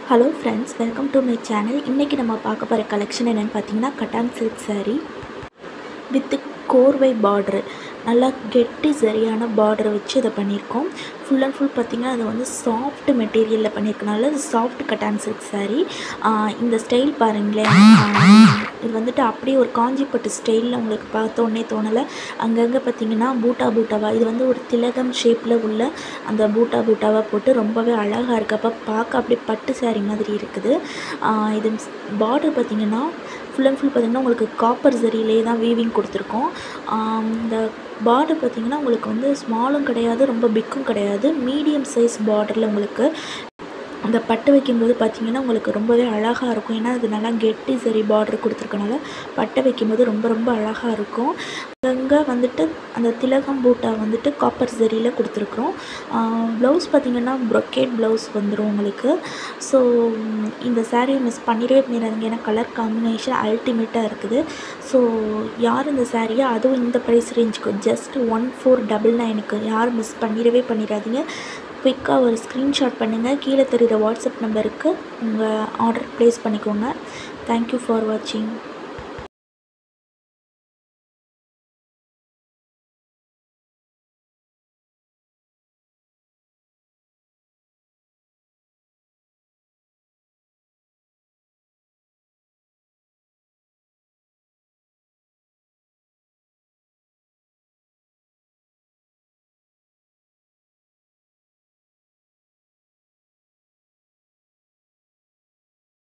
hello friends welcome to my channel இன்றைக்கி நம்ம பார்க்க போகிற கலெக்ஷன் என்னென்னு பார்த்தீங்கன்னா கட்டான் சில்க் saree வித் கோர்வை பார்ட்ரு நல்லா கெட்டி சரியான பார்டரை வச்சு இதை பண்ணியிருக்கோம் ஃபுல் அண்ட் ஃபுல் பார்த்திங்கன்னா அது வந்து சாஃப்ட் மெட்டீரியலில் பண்ணியிருக்கனால இது சாஃப்ட் கட்டான் சில்க் saree ஆஹ் இந்த ஸ்டைல் பாருங்களேன் ஆஹ் இது வந்துட்டு அப்படியே ஒரு காஞ்சிப்பட்டு ஸ்டைலில் உங்களுக்கு பார்த்த உடனே தோணலை அங்கங்கே பார்த்தீங்கன்னா பூட்டா பூட்டாவா இது வந்து ஒரு திலகம் ஷேப்பில் உள்ள அந்த பூட்டா பூட்டாவாக போட்டு ரொம்பவே அழகாக இருக்குது அப்போ பார்க்க அப்படியே பட்டு saree மாதிரி இருக்குது ஆஹ் இது பார்டர் பார்த்திங்கன்னா ஃபுல் அண்ட் ஃபுல் பார்த்திங்கன்னா உங்களுக்கு காப்பர் சரியிலே தான் வீவிங் கொடுத்துருக்கோம் ஆம், இந்த பார்டர் பார்த்திங்கன்னா உங்களுக்கு வந்து ஸ்மாலும் கிடையாது ரொம்ப பிக்கும் கிடையாது மீடியம் சைஸ் பார்டரில் உங்களுக்கு அந்த பட்டு வைக்கும்போது பார்த்தீங்கன்னா உங்களுக்கு ரொம்பவே அழகாக இருக்கும் ஏன்னா அது நல்லா கெட்டி சரி பார்டர் கொடுத்துருக்கனால பட்டை வைக்கும்போது ரொம்ப ரொம்ப அழகாக இருக்கும் அங்கங்கே வந்துட்டு அந்த திலகம் பூட்டா வந்துட்டு காப்பர் சரியில் கொடுத்துருக்குறோம் ப்ளவுஸ் பார்த்தீங்கன்னா ப்ரொக்கேட் ப்ளவுஸ் வந்துடும் உங்களுக்கு ஸோ இந்த saree மிஸ் பண்ணிடவே பண்ணிடாதீங்க ஏன்னா கலர் காம்பினேஷன் அல்டிமேட்டாக இருக்குது ஸோ யார் இந்த சாரியை அதுவும் இந்த ப்ரைஸ் ரேஞ்சுக்கு ஜஸ்ட் ஒன் ஃபோர் டபுள் நைனுக்கு யாரும் மிஸ் பண்ணிடவே பண்ணிடாதீங்க குயிக்காக ஒரு ஸ்க்ரீன்ஷாட் பண்ணுங்கள் கீழே தெரிகிற வாட்ஸ்அப் நம்பருக்கு உங்கள் ஆர்டர் ப்ளேஸ் பண்ணிக்கோங்க தேங்க்யூ ஃபார் வாட்சிங்